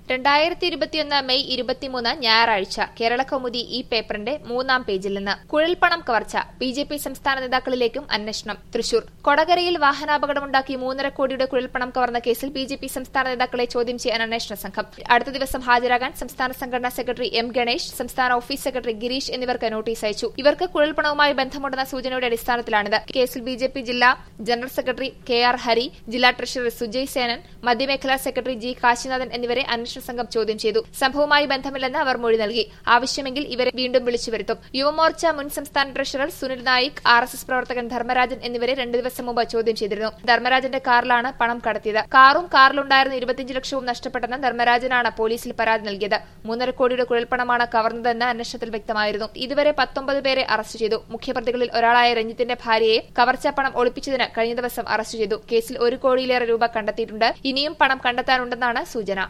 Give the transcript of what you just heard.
രണ്ടായിരത്തി ഇരുപത്തിയൊന്ന് മെയ് ഇരുപത്തിമൂന്ന് ഞായറാഴ്ച കേരള കൗമുദി ഈ പേപ്പറിന്റെ മൂന്നാം പേജിൽ നിന്ന് കുഴൽപ്പണം കവർച്ച ബി ജെ പി സംസ്ഥാന നേതാക്കളിലേക്കും അന്വേഷണം തൃശൂർ കൊടകരയിൽ വാഹനാപകടമുണ്ടാക്കി മൂന്നര കോടിയുടെ കുഴൽപ്പണം കവർന്ന കേസിൽ ബി ജെ പി സംസ്ഥാന നേതാക്കളെ ചോദ്യം ചെയ്യാൻ അന്വേഷണ സംഘം അടുത്ത ദിവസം ഹാജരാകാൻ സംസ്ഥാന സംഘടനാ സെക്രട്ടറി എം ഗണേഷ് സംസ്ഥാന ഓഫീസ് സെക്രട്ടറി ഗിരീഷ് എന്നിവർക്ക് നോട്ടീസ് അയച്ചു ഇവർക്ക് കുഴൽപ്പണവുമായി ബന്ധമുണ്ടെന്ന സൂചനയുടെ അടിസ്ഥാനത്തിലാണിത് കേസിൽ ബി ജെ പി ജില്ലാ general secretary K R Hari ജില്ലാ ട്രഷറർ സുജയ് സേനൻ മധ്യമേഖലാ സെക്രട്ടറി ജി കാശിനാഥൻ എന്നിവരെ അന്വേഷണ സംഘം ചോദ്യം ചെയ്തു സംഭവവുമായി ബന്ധമില്ലെന്ന് അവർ മൊഴി നൽകി ആവശ്യമെങ്കിൽ ഇവരെ വീണ്ടും വിളിച്ചു വരുത്തും യുവമോർച്ച മുൻ സംസ്ഥാന treasurer Sunil Naik R S S പ്രവർത്തകൻ ധർമ്മരാജൻ എന്നിവരെ രണ്ടു ദിവസം മുമ്പ് ചോദ്യം ചെയ്തിരുന്നു ധർമ്മരാജന്റെ കാറിലാണ് പണം കടത്തിയത് കാറും കാറിലുണ്ടായിരുന്ന ഇരുപത്തിയഞ്ച് ലക്ഷവും നഷ്ടപ്പെട്ടെന്ന് ധർമ്മരാജനാണ് പോലീസിൽ പരാതി നൽകിയത് മൂന്നര കോടിയുടെ കുഴൽപ്പണമാണ് കവർന്നതെന്ന് അന്വേഷണത്തിൽ വ്യക്തമായിരുന്നു ഇതുവരെ പത്തൊമ്പത് പേരെ അറസ്റ്റ് ചെയ്തു മുഖ്യപ്രതികളിൽ ഒരാളായ രഞ്ജിത്തിന്റെ ഭാര്യയെ കവർച്ചാ പണം ഒളിപ്പിച്ചതിന് കഴിഞ്ഞ ദിവസം അറസ്റ്റ് ചെയ്തു കേസിൽ ഒരു കോടിയിലേറെ രൂപ കണ്ടെത്തിയിട്ടുണ്ട് ഇനിയും പണം കണ്ടെത്താനുണ്ടെന്നാണ് സൂചന